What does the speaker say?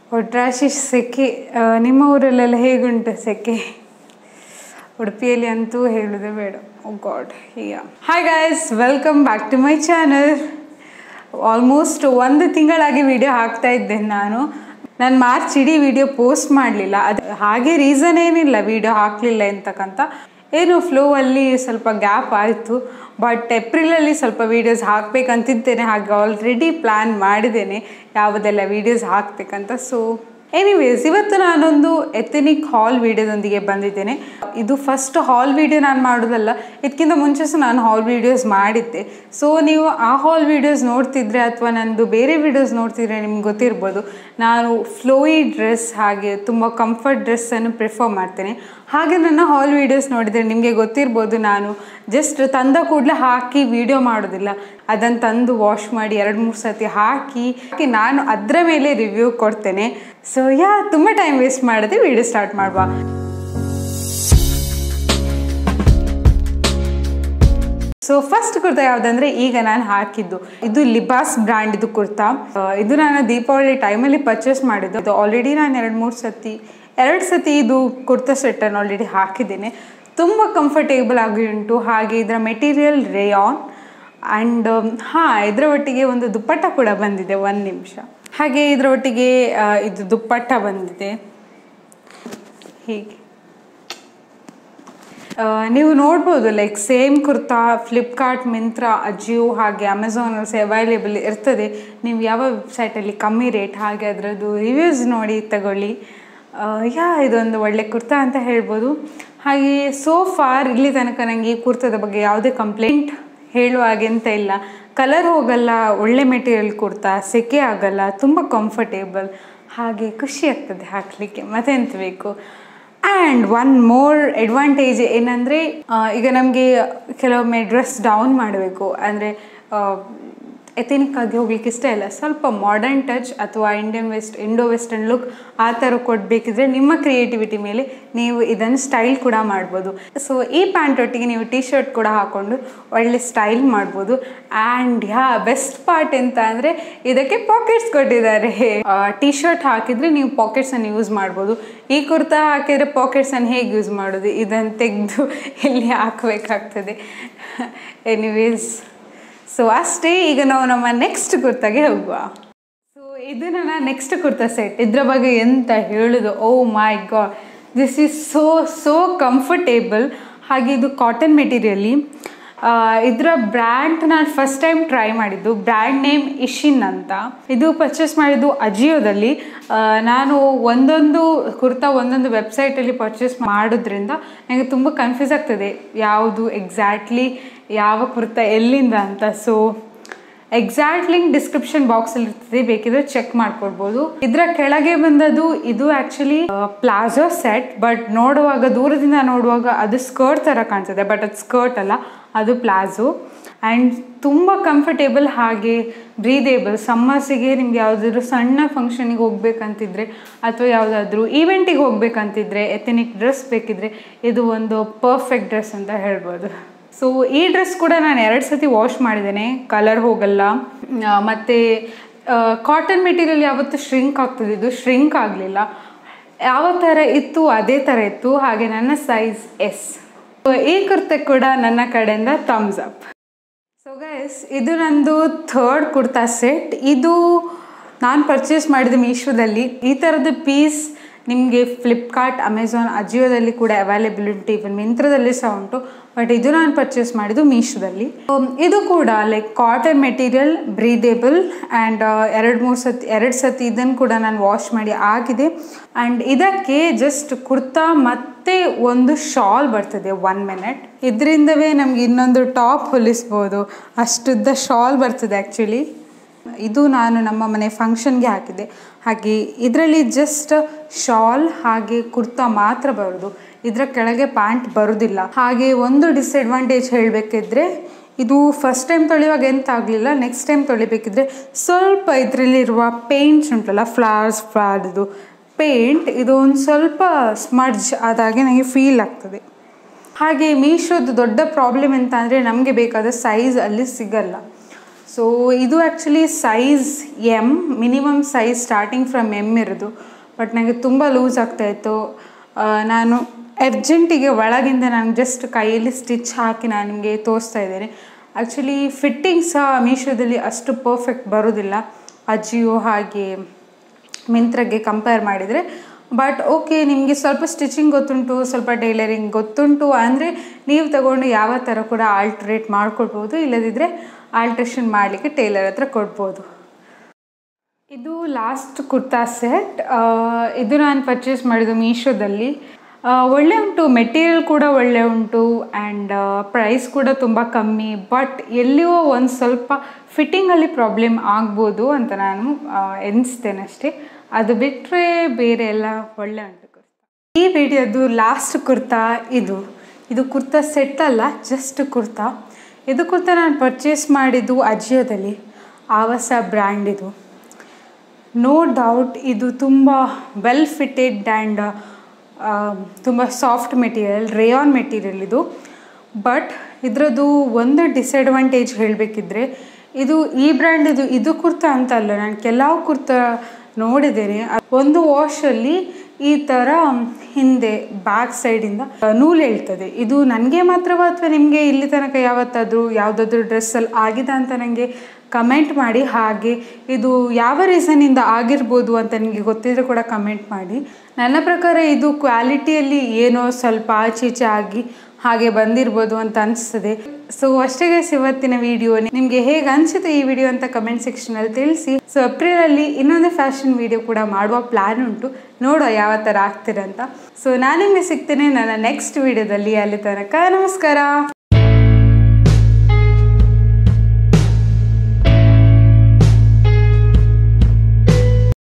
ಒಟ್ರಾಶಿ ಸೆಕೆ ಆ, ನಿಮ್ಮ ಊರಲ್ಲೆಲ್ಲ ಹೇಗುಂಟು ಸೆಕೆ ಉಡುಪಿಯಲ್ಲಿ ಅಂತೂ ಹೇಳೋದೇ ಬೇಡ ಓ ಗಾಡ್ ಹೀಯ hi guys welcome back to my channel almost ಒಂದು ತಿಂಗಳಾಗಿ ವಿಡಿಯೋ ಹಾಕ್ತಾ ಇದ್ದೆ ನಾನು ನಾನು ಮಾರ್ಚ್ ಇಡೀ ವಿಡಿಯೋ ಪೋಸ್ಟ್ ಮಾಡಲಿಲ್ಲ ಅದು ಹಾಗೆ ರೀಸನ್ ಏನಿಲ್ಲ ವಿಡಿಯೋ ಹಾಕಲಿಲ್ಲ ಅಂತಕ್ಕಂಥ ಏನು ಫ್ಲೋ ಅಲ್ಲಿ ಸ್ವಲ್ಪ ಗ್ಯಾಪ್ ಆಯಿತು ಬಟ್ ಏಪ್ರಿಲಲ್ಲಿ ಸ್ವಲ್ಪ ವೀಡಿಯೋಸ್ ಹಾಕಬೇಕಂತಿದ್ದೇನೆ ಹಾಗೆ ಆಲ್ರೆಡಿ ಪ್ಲ್ಯಾನ್ ಮಾಡಿದ್ದೇನೆ ಯಾವುದೆಲ್ಲ ವೀಡಿಯೋಸ್ ಹಾಕಬೇಕಂತ ಸೊ ಎನಿವೇಸ್ ಇವತ್ತು ನಾನೊಂದು ಎಥೆನಿಕ್ ಹಾಲ್ ವಿಡಿಯೋದೊಂದಿಗೆ ಬಂದಿದ್ದೇನೆ ಇದು ಫಸ್ಟ್ ಹಾಲ್ ವಿಡಿಯೋ ನಾನು ಮಾಡೋದಲ್ಲ ಇದಕ್ಕಿಂತ ಮುಂಚೆ ಸಹ ನಾನು ಹಾಲ್ ವೀಡಿಯೋಸ್ ಮಾಡಿದ್ದೆ ಸೊ ನೀವು ಆ ಹಾಲ್ ವೀಡಿಯೋಸ್ ನೋಡ್ತಿದ್ರೆ ಅಥವಾ ನಂದು ಬೇರೆ ವೀಡಿಯೋಸ್ ನೋಡ್ತಿದ್ರೆ ನಿಮ್ಗೆ ಗೊತ್ತಿರ್ಬೋದು ನಾನು ಫ್ಲೋಯಿ ಡ್ರೆಸ್ ಹಾಗೆ ತುಂಬ ಕಂಫರ್ಟ್ ಡ್ರೆಸ್ಸನ್ನು ಪ್ರಿಫರ್ ಮಾಡ್ತೇನೆ ಹಾಗೆ ನನ್ನ ಹಾಲ್ ವೀಡಿಯೋಸ್ ನೋಡಿದರೆ ನಿಮಗೆ ಗೊತ್ತಿರ್ಬೋದು ನಾನು ಜಸ್ಟ್ ತಂದ ಕೂಡಲೇ ಹಾಕಿ ವಿಡಿಯೋ ಮಾಡೋದಿಲ್ಲ ಅದನ್ನು ತಂದು ವಾಶ್ ಮಾಡಿ ಎರಡು ಮೂರು ಸತಿ ಹಾಕಿ ಹಾಕಿ ನಾನು ಅದರ ಮೇಲೆ ರಿವ್ಯೂ ಕೊಡ್ತೇನೆ ಸೊ ಯಾ ತುಂಬ ಟೈಮ್ ವೇಸ್ಟ್ ಮಾಡದೆ ವಿಡಿಯೋ ಸ್ಟಾರ್ಟ್ ಮಾಡುವ ಸೊ ಫಸ್ಟ್ ಕುರ್ತಾ ಯಾವುದಂದ್ರೆ ಈಗ ನಾನು ಹಾಕಿದ್ದು ಇದು ಲಿಬಾಸ್ ಬ್ರ್ಯಾಂಡ್ ಇದು ಕುರ್ತಾ ಆ, ಇದು ನಾನು ದೀಪಾವಳಿ ಟೈಮಲ್ಲಿ ಪರ್ಚೇಸ್ ಮಾಡಿದ್ದು ಇದು ಆಲ್ರೆಡಿ ನಾನು ಎರಡು ಮೂರು ಸತಿ ಎರಡು ಸತಿ ಇದು ಕುರ್ತಾ ಸೆಟ್ಟನ್ನು ಆಲ್ರೆಡಿ ಹಾಕಿದ್ದೇನೆ ತುಂಬ ಕಂಫರ್ಟೇಬಲ್ ಆಗಿ ಉಂಟು ಹಾಗೆ ಇದರ ಮೆಟೀರಿಯಲ್ ರೇಯಾನ್ ಆ್ಯಂಡ್ ಹಾಂ ಇದರ ಒಟ್ಟಿಗೆ ಒಂದು ದುಪ್ಪಟ್ಟ ಕೂಡ ಬಂದಿದೆ ಒಂದು ನಿಮಿಷ ಹಾಗೆ ಇದರ ಒಟ್ಟಿಗೆ ಆ, ಇದು ದುಪ್ಪಟ್ಟ ಬಂದಿದೆ ಹೀಗೆ ಆ, ನೀವು ನೋಡ್ಬೋದು ಲೈಕ್ ಸೇಮ್ ಕುರ್ತಾ ಫ್ಲಿಪ್ಕಾರ್ಟ್ ಮಿಂತ್ರಾ ಅಜಿಯೋ ಹಾಗೆ ಅಮೆಝಾನಲ್ಲಿ ಸಹ ಅವೈಲೇಬಲ್ ಇರ್ತದೆ ನೀವು ಯಾವ ವೆಬ್ಸೈಟಲ್ಲಿ ಕಮ್ಮಿ ರೇಟ್ ಹಾಗೆ ಅದರದ್ದು ರಿವ್ಯೂಸ್ ನೋಡಿ ತಗೊಳ್ಳಿ ಆ, ಯಾ ಇದೊಂದು ಒಳ್ಳೆ ಕುರ್ತಾ ಅಂತ ಹೇಳ್ಬೋದು ಹಾಗೆ ಸೋ ಫಾರ್ ಇಲ್ಲಿ ತನಕ ನನಗೆ ಈ ಕುರ್ತಾದ ಬಗ್ಗೆ ಯಾವುದೇ ಕಂಪ್ಲೇಂಟ್ ಹೇಳುವ ಹಾಗೆ ಅಂತ ಇಲ್ಲ ಕಲರ್ ಹೋಗಲ್ಲ ಒಳ್ಳೆ ಮೆಟೀರಿಯಲ್ ಕುರ್ತಾ ಸೆಕೆ ಆಗಲ್ಲ ತುಂಬ ಕಂಫರ್ಟೇಬಲ್ ಹಾಗೆ ಖುಷಿ ಆಗ್ತದೆ ಹಾಕಲಿಕ್ಕೆ ಮತ್ತೆಂತ ಬೇಕು ಆ್ಯಂಡ್ ಒನ್ ಮೋರ್ ಅಡ್ವಾಂಟೇಜ್ ಏನಂದರೆ ಈಗ ನಮಗೆ ಕೆಲವೊಮ್ಮೆ ಡ್ರೆಸ್ ಡೌನ್ ಮಾಡಬೇಕು ಅಂದರೆ ಎಥೆನಿಕ್ ಆಗಿ ಹೋಗ್ಲಿಕ್ಕೆ ಇಷ್ಟ ಇಲ್ಲ ಸ್ವಲ್ಪ ಮಾಡರ್ನ್ ಟಚ್ ಅಥವಾ Indian west Indo western look ಆ ಥರ ಕೊಡಬೇಕಿದ್ರೆ ನಿಮ್ಮ ಕ್ರಿಯೇಟಿವಿಟಿ ಮೇಲೆ ನೀವು ಇದನ್ನು ಸ್ಟೈಲ್ ಕೂಡ ಮಾಡ್ಬೋದು ಸೊ ಈ ಪ್ಯಾಂಟ್ ಒಟ್ಟಿಗೆ ನೀವು ಟಿ ಶರ್ಟ್ ಕೂಡ ಹಾಕ್ಕೊಂಡು ಒಳ್ಳೆ ಸ್ಟೈಲ್ ಮಾಡ್ಬೋದು ಆ್ಯಂಡ್ ಯಾ ಬೆಸ್ಟ್ ಪಾರ್ಟ್ ಎಂತ ಅಂದರೆ ಇದಕ್ಕೆ ಪಾಕೆಟ್ಸ್ ಕೊಟ್ಟಿದ್ದಾರೆ ಟಿ ಶರ್ಟ್ ಹಾಕಿದರೆ ನೀವು ಪಾಕೆಟ್ಸನ್ನು ಯೂಸ್ ಮಾಡ್ಬೋದು ಈ ಕುರ್ತಾ ಹಾಕಿದರೆ ಪಾಕೆಟ್ಸನ್ನು ಹೇಗೆ ಯೂಸ್ ಮಾಡೋದು ಇದನ್ನು ತೆಗೆದು ಇಲ್ಲಿ ಹಾಕಬೇಕಾಗ್ತದೆ ಎನಿವೇಸ್ ಸೊ ಅಷ್ಟೇ ಈಗ ನಾವು ನಮ್ಮ ನೆಕ್ಸ್ಟ್ ಕುರ್ತಾಗೆ ಹೋಗುವ ಸೊ ಇದು ನನ್ನ ನೆಕ್ಸ್ಟ್ ಕುರ್ತಾ ಸೆಟ್ ಇದ್ರ ಬಗ್ಗೆ ಎಂತ ಹೇಳೋದು oh my god this is so so comfortable ಹಾಗೆ ಇದು ಕಾಟನ್ ಮೆಟೀರಿಯಲಿ ಇದರ ಬ್ರ್ಯಾಂಡ್ ನಾನು ಫಸ್ಟ್ ಟೈಮ್ ಟ್ರೈ ಮಾಡಿದ್ದು ಬ್ರ್ಯಾಂಡ್ ನೇಮ್ ಇಶಿನ್ ಅಂತ ಇದು ಪರ್ಚೇಸ್ ಮಾಡಿದ್ದು ಅಜಿಯೋದಲ್ಲಿ ಆ, ನಾನು ಒಂದೊಂದು ಕುರ್ತಾ ಒಂದೊಂದು ವೆಬ್ಸೈಟಲ್ಲಿ ಪರ್ಚೇಸ್ ಮಾಡೋದ್ರಿಂದ ನನಗೆ ತುಂಬ ಕನ್ಫ್ಯೂಸ್ ಆಗ್ತದೆ ಯಾವುದು ಎಕ್ಸಾಕ್ಟ್ಲಿ ಯಾವ ಕುರ್ತಾ ಎಲ್ಲಿಂದ ಅಂತ ಸೊ ಎಕ್ಸಾಕ್ಟ್ ಲಿಂಕ್ ಡಿಸ್ಕ್ರಿಪ್ಷನ್ ಬಾಕ್ಸಲ್ಲಿ ಇರ್ತದೆ ಬೇಕಿದ್ರೆ ಚೆಕ್ ಮಾಡ್ಕೊಳ್ಬೋದು ಇದರ ಕೆಳಗೆ ಬಂದದ್ದು ಇದು ಆ್ಯಕ್ಚುಲಿ ಪ್ಲಾಜೋ ಸೆಟ್ ಬಟ್ ನೋಡುವಾಗ ದೂರದಿಂದ ನೋಡುವಾಗ ಅದು ಸ್ಕರ್ಟ್ ಥರ ಕಾಣ್ತದೆ ಬಟ್ ಅದು ಸ್ಕರ್ಟ್ ಅಲ್ಲ ಅದು ಪ್ಲಾಜೋ ಆ್ಯಂಡ್ ತುಂಬ ಕಂಫರ್ಟೇಬಲ್ ಹಾಗೆ ಬ್ರೀದೇಬಲ್ ಸಮ್ಮರ್ಸಿಗೆ ನಿಮ್ಗೆ ಯಾವುದಾದ್ರೂ ಸಣ್ಣ ಫಂಕ್ಷನಿಗೆ ಹೋಗ್ಬೇಕಂತಿದ್ರೆ ಅಥವಾ ಯಾವುದಾದ್ರೂ ಈವೆಂಟಿಗೆ ಹೋಗ್ಬೇಕಂತಿದ್ರೆ ಎಥೆನಿಕ್ ಡ್ರೆಸ್ ಬೇಕಿದ್ರೆ ಇದು ಒಂದು ಪರ್ಫೆಕ್ಟ್ ಡ್ರೆಸ್ ಅಂತ ಹೇಳ್ಬೋದು ಸೊ ಈ ಡ್ರೆಸ್ ಕೂಡ ನಾನು ಎರಡು ಸತಿ ವಾಶ್ ಮಾಡಿದ್ದೇನೆ ಕಲರ್ ಹೋಗಲ್ಲ ಆ, ಮತ್ತೆ ಕಾಟನ್ ಮೆಟೀರಿಯಲ್ ಯಾವತ್ತೂ ಶ್ರಿಂಕ್ ಆಗ್ತದೆ ಇದು ಶ್ರಿಂಕ್ ಆಗಲಿಲ್ಲ ಯಾವ ಥರ ಇತ್ತು ಅದೇ ಥರ ಇತ್ತು ಹಾಗೆ ನನ್ನ ಸೈಜ್ ಎಸ್ ಸೊ ಈ ಕುರ್ತೆ ಕೂಡ ನನ್ನ ಕಡೆಯಿಂದ ಥಮ್ಸ್ ಅಪ್ ಸೊ ಗೈಸ್ ಇದು ನಂದು ಥರ್ಡ್ ಕುರ್ತಾ ಸೆಟ್ ಇದು ನಾನು ಪರ್ಚೇಸ್ ಮಾಡಿದ ಮೀಶೋದಲ್ಲಿ ಈ ಥರದ ಪೀಸ್ ನಿಮಗೆ ಫ್ಲಿಪ್ಕಾರ್ಟ್ ಅಮೆಝಾನ್ ಅಜಿಯೋದಲ್ಲಿ ಕೂಡ ಅವೈಲೇಬಲ್ ಉಂಟು ಇವನ್ ಮಿಂತ್ರದಲ್ಲಿ ಸಹ ಉಂಟು ಬಟ್ ಇದು ನಾನು ಪರ್ಚೇಸ್ ಮಾಡಿದ್ದು ಮೀಶೋದಲ್ಲಿ Um, ಇದು ಕೂಡ like cotton material breathable and ಎರಡು ಮೂರು ಸತಿ ಎರಡು ಸತಿ ಇದನ್ನು ಕೂಡ ನಾನು ವಾಶ್ ಮಾಡಿ ಆಗಿದೆ ಆ್ಯಂಡ್ ಇದಕ್ಕೆ ಜಸ್ಟ್ ಕುರ್ತಾ ಮತ್ತೆ ಒಂದು ಶಾಲ್ ಬರ್ತದೆ ಒನ್ ಮಿನಿಟ್ ಇದರಿಂದವೇ ನಮ್ಗೆ ಇನ್ನೊಂದು ಟಾಪ್ ಹೊಲಿಸ್ಬೋದು ಅಷ್ಟುದ್ದ ಶಾಲ್ ಬರ್ತದೆ ಆ್ಯಕ್ಚುಲಿ ಇದು ನಾನು ನಮ್ಮ ಮನೆ ಫಂಕ್ಷನ್ಗೆ ಹಾಕಿದ್ದೆ ಹಾಗೆ ಇದರಲ್ಲಿ ಜಸ್ಟ್ ಶಾಲ್ ಹಾಗೆ ಕುರ್ತಾ ಮಾತ್ರ ಬರೋದು ಇದರ ಕೆಳಗೆ ಪ್ಯಾಂಟ್ ಬರೋದಿಲ್ಲ ಹಾಗೆ ಒಂದು ಡಿಸ್ಅಡ್ವಾಂಟೇಜ್ ಹೇಳಬೇಕಿದ್ರೆ ಇದು ಫಸ್ಟ್ ಟೈಮ್ ತೊಳೆಯುವಾಗ ಎಂತ ಆಗಲಿಲ್ಲ ನೆಕ್ಸ್ಟ್ ಟೈಮ್ ತೊಳಿಬೇಕಿದ್ರೆ ಸ್ವಲ್ಪ ಇದರಲ್ಲಿರುವ ಪೇಂಟ್ಸ್ ಉಂಟಲ್ಲ ಫ್ಲವರ್ಸ್ ಫ್ಲಾರ್ದು ಪೇಂಟ್ ಇದು ಒಂದು ಸ್ವಲ್ಪ ಸ್ಮಡ್ಜ್ ಆದಾಗೆ ನನಗೆ ಫೀಲ್ ಆಗ್ತದೆ ಹಾಗೆ ಮೀಶೋದು ದೊಡ್ಡ ಪ್ರಾಬ್ಲಮ್ ಎಂತ ಅಂದರೆ ನಮಗೆ ಬೇಕಾದ ಸೈಜ್ ಅಲ್ಲಿ ಸಿಗಲ್ಲ ಸೊ ಇದು actually size M minimum size starting from M ಇರೋದು ಬಟ್ ನನಗೆ ತುಂಬ ಲೂಸ್ ಆಗ್ತಾಯಿತ್ತು ನಾನು ಅರ್ಜೆಂಟಿಗೆ ಒಳಗಿಂದ ನಾನು ಜಸ್ಟ್ ಕೈಯಲ್ಲಿ ಸ್ಟಿಚ್ ಹಾಕಿ ನಾನು ನಿಮಗೆ ತೋರಿಸ್ತಾ ಇದ್ದೇನೆ ಆ್ಯಕ್ಚುಲಿ ಫಿಟ್ಟಿಂಗ್ ಸಹ ಮೀಶೋದಲ್ಲಿ ಅಷ್ಟು ಪರ್ಫೆಕ್ಟ್ ಬರೋದಿಲ್ಲ ಅಜಿಯೋ ಹಾಗೆ ಮಿಂತ್ರಗೆ ಕಂಪೇರ್ ಮಾಡಿದರೆ ಬಟ್ ಓಕೆ ನಿಮಗೆ ಸ್ವಲ್ಪ ಸ್ಟಿಚಿಂಗ್ ಗೊತ್ತುಂಟು ಸ್ವಲ್ಪ ಟೈಲರಿಂಗ್ ಗೊತ್ತುಂಟು ಅಂದರೆ ನೀವು ತಗೊಂಡು ಯಾವ ಥರ ಕೂಡ ಆಲ್ಟ್ರೇಟ್ ಮಾಡ್ಕೊಳ್ಬೋದು ಇಲ್ಲದಿದ್ದರೆ ಆಲ್ಟ್ರೇಷನ್ ಮಾಡಲಿಕ್ಕೆ ಟೈಲರ್ ಹತ್ರ ಕೊಡ್ಬೋದು ಇದು ಲಾಸ್ಟ್ ಕುರ್ತಾ ಸೆಟ್ ಇದು ನಾನು ಪರ್ಚೇಸ್ ಮಾಡಿದ್ದು ಮೀಶೋದಲ್ಲಿ ಒಳ್ಳೆ ಉಂಟು ಮೆಟೀರಿಯಲ್ ಕೂಡ ಒಳ್ಳೆ ಉಂಟು ಆ್ಯಂಡ್ ಪ್ರೈಸ್ ಕೂಡ ತುಂಬ ಕಮ್ಮಿ ಬಟ್ ಎಲ್ಲಿಯೋ ಒಂದು ಸ್ವಲ್ಪ ಫಿಟ್ಟಿಂಗಲ್ಲಿ ಪ್ರಾಬ್ಲಮ್ ಆಗ್ಬೋದು ಅಂತ ನಾನು ಎನಿಸ್ತೇನೆ ಅಷ್ಟೇ ಅದು ಬಿಟ್ಟರೆ ಬೇರೆ ಎಲ್ಲ ಒಳ್ಳೆ ಉಂಟು ಕುರ್ತಾ ಈ ವಿಡಿಯೋದು ಲಾಸ್ಟ್ ಕುರ್ತಾ ಇದು ಇದು ಕುರ್ತಾ ಸೆಟ್ ಅಲ್ಲ ಜಸ್ಟ್ ಕುರ್ತಾ ಇದು ಕುರ್ತಾ ನಾನು ಪರ್ಚೇಸ್ ಮಾಡಿದ್ದು ಅಜಿಯೋದಲ್ಲಿ ಆವಸ ಬ್ರ್ಯಾಂಡ್ ಇದು ನೋ ಡೌಟ್ ಇದು ತುಂಬ ವೆಲ್ ಫಿಟೆಡ್ ಆ್ಯಂಡ್ ತುಂಬ ಸಾಫ್ಟ್ ಮೆಟೀರಿಯಲ್ ರೇಯಾನ್ ಮೆಟೀರಿಯಲ್ ಇದು ಬಟ್ ಇದರದ್ದು ಒಂದು ಡಿಸಡ್ವಾಂಟೇಜ್ ಹೇಳಬೇಕಿದ್ರೆ ಇದು ಈ ಬ್ರ್ಯಾಂಡ್ ಇದು ಇದು ಕುರ್ತಾ ಅಂತ ಅಲ್ಲ ನಾನು ಕೆಲವು ಕುರ್ತಾ ನೋಡಿದ್ದೇನೆ ಒಂದು ವಾಶಲ್ಲಿ ಈ ಥರ ಹಿಂದೆ ಬ್ಯಾಕ್ ಸೈಡಿಂದ ನೂಲು ಹೇಳ್ತದೆ ಇದು ನನಗೆ ಮಾತ್ರವಾ ಅಥವಾ ನಿಮಗೆ ಇಲ್ಲಿ ತನಕ ಯಾವತ್ತಾದರೂ ಯಾವುದಾದ್ರೂ ಡ್ರೆಸ್ಸಲ್ಲಿ ಆಗಿದೆ ಅಂತ ನನಗೆ ಕಮೆಂಟ್ ಮಾಡಿ ಹಾಗೆ ಇದು ಯಾವ ರೀಸನಿಂದ ಆಗಿರ್ಬೋದು ಅಂತ ನಿಮಗೆ ಗೊತ್ತಿದ್ರೆ ಕೂಡ ಕಮೆಂಟ್ ಮಾಡಿ ನನ್ನ ಪ್ರಕಾರ ಇದು ಕ್ವಾಲಿಟಿಯಲ್ಲಿ ಏನೋ ಸ್ವಲ್ಪ ಆಚೆ ಈಚೆ ಆಗಿ ಹಾಗೆ ಬಂದಿರ್ಬೋದು ಅಂತ ಅನಿಸ್ತದೆ ಸೊ ಅಷ್ಟೇ ಗೈಸ್ ಇವತ್ತಿನ ವಿಡಿಯೋ ನಿಮಗೆ ಹೇಗೆ ಅನಿಸುತ್ತೆ ಈ ವಿಡಿಯೋ ಅಂತ ಕಮೆಂಟ್ ಸೆಕ್ಷನಲ್ಲಿ ತಿಳಿಸಿ ಸೊ ಏಪ್ರಿಲಲ್ಲಿ ಇನ್ನೊಂದು ಫ್ಯಾಷನ್ ವಿಡಿಯೋ ಕೂಡ ಮಾಡುವ ಪ್ಲ್ಯಾನ್ ಉಂಟು ನೋಡುವ ಯಾವ ಥರ ಆಗ್ತೀರಂತ ಸೊ ನಾನು ನಿಮಗೆ ಸಿಗ್ತೇನೆ ನನ್ನ ನೆಕ್ಸ್ಟ್ ವಿಡಿಯೋದಲ್ಲಿ ಅಲ್ಲಿ ತನಕ ನಮಸ್ಕಾರ